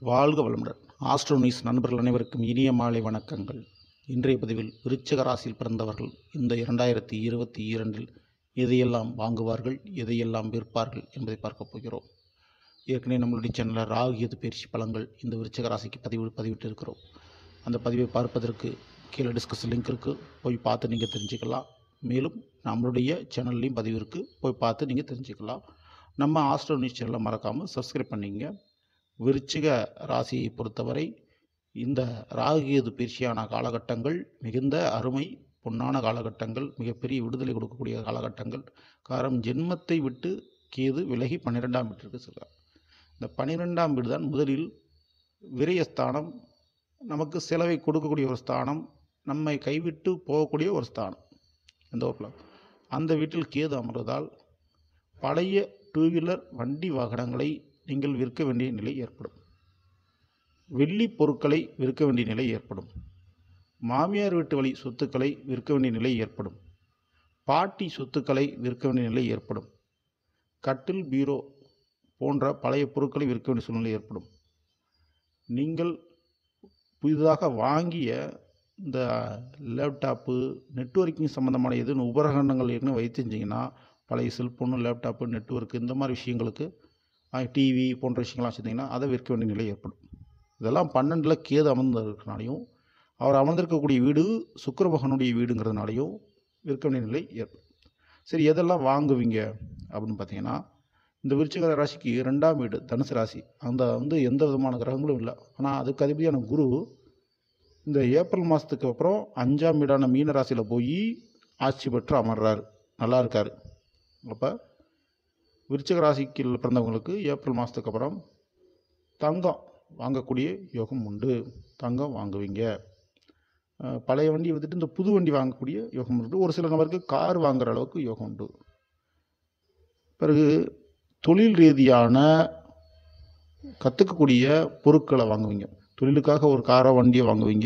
வாழ்க வளமுடன் astro news நண்பர்கள் அனைவருக்கும் இனிய மாலை வணக்கங்கள் இன்றைய பதிவில் விருச்சிக ராசியில் பிறந்தவர்கள் இந்த இரண்டாயிரத்தி இருபத்தி இரண்டில் எதையெல்லாம் வாங்குவார்கள் எதையெல்லாம் விற்பார்கள் என்பதை பார்க்க போகிறோம் ஏற்கனவே நம்மளுடைய சேனலில் ராகு எது பயிற்சி பலன்கள் இந்த விருச்சிக ராசிக்கு பதிவு பதிவிட்டு இருக்கிறோம் அந்த பதிவை பார்ப்பதற்கு கீழே டிஸ்கஸ் லிங்க் இருக்குது போய் பார்த்து நீங்கள் தெரிஞ்சுக்கலாம் மேலும் நம்மளுடைய சேனல்லையும் பதிவு இருக்குது போய் பார்த்து நீங்கள் தெரிஞ்சுக்கலாம் நம்ம ஆஸ்ட்ரோ நியூஸ் சேனலை மறக்காமல் சப்ஸ்கிரைப் பண்ணிங்க விருச்சிக ராசியை பொறுத்தவரை இந்த ராகுகேது பயிற்சியான காலகட்டங்கள் மிகுந்த அருமை பொன்னான காலகட்டங்கள் மிகப்பெரிய விடுதலை கொடுக்கக்கூடிய காலகட்டங்கள் காரணம் ஜென்மத்தை விட்டு கேது விலகி பன்னிரெண்டாம் வீட்டிற்கு செல்கிறார் இந்த பன்னிரெண்டாம் வீடு தான் முதலில் விரயஸ்தானம் நமக்கு செலவை கொடுக்கக்கூடிய ஒரு ஸ்தானம் நம்மை கைவிட்டு போகக்கூடிய ஒரு ஸ்தானம் எந்த ஒரு plan. அந்த வீட்டில் கேது அமர்வதால் பழைய டூ வீலர் வண்டி வாகனங்களை நீங்கள் விற்க வேண்டிய நிலை ஏற்படும் வெள்ளி பொருட்களை விற்க வேண்டிய நிலை ஏற்படும் மாமியார் வீட்டு வழி சொத்துக்களை விற்க வேண்டிய நிலை ஏற்படும் பாட்டி சொத்துக்களை விற்க வேண்டிய நிலை ஏற்படும் கட்டில் பீரோ போன்ற பழைய பொருட்களை விற்க வேண்டிய சூழ்நிலை ஏற்படும் நீங்கள் புதிதாக வாங்கிய இந்த லேப்டாப்பு நெட்வொர்க்கிங் சம்மந்தமான எதுவும் உபகரணங்கள் ஏற்கனவே வைத்திருந்தீங்கன்னா பழைய செல்ஃபோனு லேப்டாப்பு நெட்வொர்க்கு இந்த மாதிரி விஷயங்களுக்கு டிவி போன்ற விஷயங்கள்லாம் வச்சுருந்தீங்கன்னா அதை விற்க வேண்டிய நிலை ஏற்படும் இதெல்லாம் பன்னெண்டில் கேது அமர்ந்திருக்கனாலையும் அவர் அமர்ந்திருக்கக்கூடிய வீடு சுக்கிர பகவானுடைய வீடுங்கிறதுனாலையும் விற்க வேண்டிய நிலை ஏற்படும் சரி எதெல்லாம் வாங்குவீங்க அப்படின்னு பார்த்தீங்கன்னா இந்த விருச்சிக ராசிக்கு ரெண்டாம் வீடு தனுசு ராசி அந்த வந்து எந்த விதமான கிரகங்களும் இல்லை ஆனால் அதுக்கு அதிபதியான குரு இந்த ஏப்ரல் மாதத்துக்கு அப்புறம் அஞ்சாம் வீடான மீன ராசியில் போய் ஆட்சி பெற்று அமர்றாரு நல்லா இருக்கார் அப்போ விருச்சிக ராசிக்கு பிறந்தவங்களுக்கு ஏப்ரல் மாதத்துக்கு அப்புறம் தங்கம் வாங்கக்கூடிய யோகம் உண்டு தங்கம் வாங்குவீங்க அஹ் பழைய வண்டியை வித்துட்டு இந்த புது வண்டி வாங்கக்கூடிய யோகம் உண்டு ஒரு சில நபருக்கு கார் வாங்குற அளவுக்கு யோகம் உண்டு பிறகு தொழில் ரீதியான கற்றுக்கக்கூடிய பொருட்களை வாங்குவீங்க தொழிலுக்காக ஒரு காரை வண்டியை வாங்குவீங்க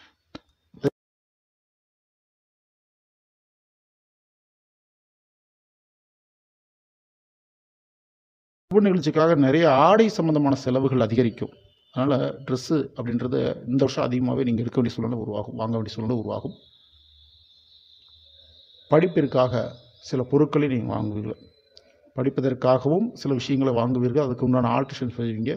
சுப நிகழ்ச்சிக்காக நிறைய ஆடை சம்பந்தமான செலவுகள் அதிகரிக்கும் அதனால் ட்ரெஸ்ஸு அப்படின்றது இந்த வருஷம் அதிகமாகவே நீங்கள் எடுக்க வேண்டிய சூழ்நிலை உருவாகும் வாங்க வேண்டிய சூழ்நிலை உருவாகும் படிப்பிற்காக சில பொருட்களை நீங்கள் வாங்குவீர்கள் படிப்பதற்காகவும் சில விஷயங்களை வாங்குவீர்கள் அதுக்கு உண்டான ஆல்ட்ரேஷன் செய்வீங்க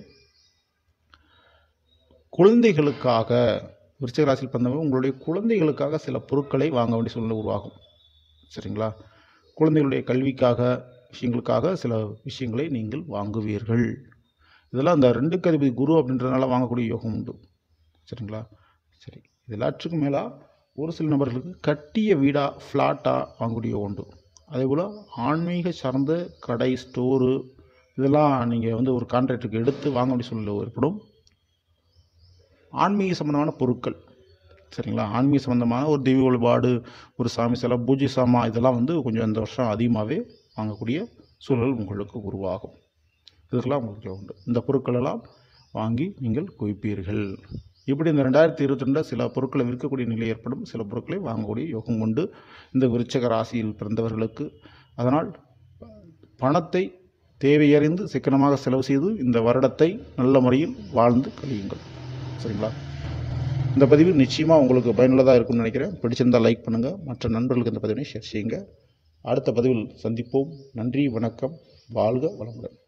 குழந்தைகளுக்காக விருச்சிக ராசியில் பிறந்தவங்க உங்களுடைய குழந்தைகளுக்காக சில பொருட்களை வாங்க வேண்டிய சூழ்நிலை உருவாகும் சரிங்களா குழந்தைகளுடைய கல்விக்காக விஷயங்களுக்காக சில விஷயங்களை நீங்கள் வாங்குவீர்கள் இதெல்லாம் அந்த ரெண்டு அதிபதி குரு அப்படின்றதுனால வாங்கக்கூடிய யோகம் உண்டு சரிங்களா சரி இது எல்லாற்றுக்கும் மேலே ஒரு சில நபர்களுக்கு கட்டிய வீடாக ஃப்ளாட்டாக வாங்கக்கூடிய யோகம் உண்டு அதே போல் ஆன்மீக சார்ந்த கடை ஸ்டோரு இதெல்லாம் நீங்கள் வந்து ஒரு கான்ட்ராக்டுக்கு எடுத்து வாங்க வேண்டிய சூழ்நிலை ஏற்படும் ஆன்மீக சம்பந்தமான பொருட்கள் சரிங்களா ஆன்மீக சம்பந்தமான ஒரு தெய்வ வழிபாடு ஒரு சாமி சிலை பூஜை சாமா இதெல்லாம் வந்து கொஞ்சம் இந்த வருஷம் அதிகமாகவே வாங்கக்கூடிய சூழல் உங்களுக்கு உருவாகும் இதுக்கெல்லாம் உங்களுக்கு உண்டு இந்த பொருட்களெல்லாம் வாங்கி நீங்கள் குவிப்பீர்கள் இப்படி இந்த ரெண்டாயிரத்தி இருபத்தி ரெண்டில் சில பொருட்களை விற்கக்கூடிய நிலை ஏற்படும் சில பொருட்களை வாங்கக்கூடிய யோகம் உண்டு இந்த விருச்சக ராசியில் பிறந்தவர்களுக்கு அதனால் பணத்தை தேவையறிந்து சிக்கனமாக செலவு செய்து இந்த வருடத்தை நல்ல முறையில் வாழ்ந்து கழியுங்கள் சரிங்களா இந்த பதிவு நிச்சயமாக உங்களுக்கு பயனுள்ளதாக இருக்கும்னு நினைக்கிறேன் பிடிச்சிருந்தால் லைக் பண்ணுங்கள் மற்ற நண்பர்களுக்கு இந்த பதிவினை ஷேர் செய்யுங்க அடுத்த பதிவில் சந்திப்போம் நன்றி வணக்கம் வாழ்க வளமுடன்